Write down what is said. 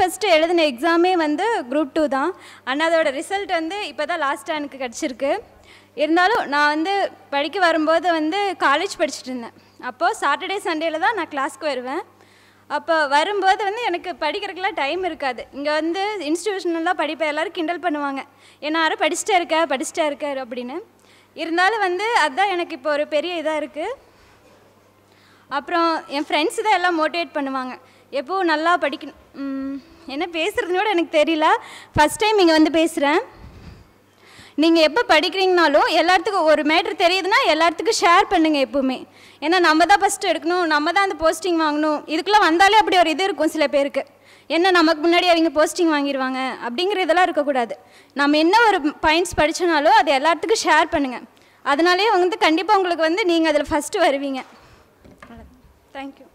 first எழுதின எக்ஸாமே வந்து group two தான் ஆனால் அதோட ரிசல்ட் வந்து இப்போ தான் லாஸ்ட்டாக எனக்கு கிடச்சிருக்கு இருந்தாலும் நான் வந்து படிக்க வரும்போது வந்து காலேஜ் படிச்சுட்டு இருந்தேன் அப்போது சாட்டர்டே சண்டேல தான் நான் கிளாஸ்க்கு வருவேன் அப்போ வரும்போது வந்து எனக்கு படிக்கிறதுக்குலாம் டைம் இருக்காது இங்கே வந்து இன்ஸ்டியூஷனெல்லாம் படிப்பேன் எல்லோரும் கிண்டல் பண்ணுவாங்க என்ன யாரும் படிச்சுட்டே இருக்க படிச்சுட்டே இருக்காரு அப்படின்னு இருந்தாலும் வந்து அதுதான் எனக்கு இப்போ ஒரு பெரிய இதாக இருக்குது அப்புறம் என் ஃப்ரெண்ட்ஸ் தான் எல்லாம் மோட்டிவேட் பண்ணுவாங்க எப்போவும் நல்லா படிக்கணும் ம், என்ன பேசுகிறதுனு கூட எனக்கு தெரியல ஃபஸ்ட் டைம் இங்கே வந்து பேசுகிறேன் நீங்கள் எப்போ படிக்கிறீங்கனாலும் எல்லாத்துக்கும் ஒரு மேட்ரு தெரியுதுன்னா எல்லாத்துக்கும் ஷேர் பண்ணுங்கள் எப்போவுமே ஏன்னா நம்ம தான் ஃபஸ்ட்டு எடுக்கணும் நம்ம தான் அந்த போஸ்டிங் வாங்கணும் இதுக்குள்ளே வந்தாலே அப்படி ஒரு இது இருக்கும் சில பேருக்கு என்ன நமக்கு முன்னாடி அவங்க போஸ்டிங் வாங்கிடுவாங்க அப்படிங்கிற இதெல்லாம் இருக்கக்கூடாது நம்ம என்ன ஒரு பாயிண்ட்ஸ் படிச்சனாலும் அது எல்லாத்துக்கும் ஷேர் பண்ணுங்கள் அதனாலே வந்து கண்டிப்பாக உங்களுக்கு வந்து நீங்கள் அதில் ஃபஸ்ட்டு வருவீங்க தேங்க்யூ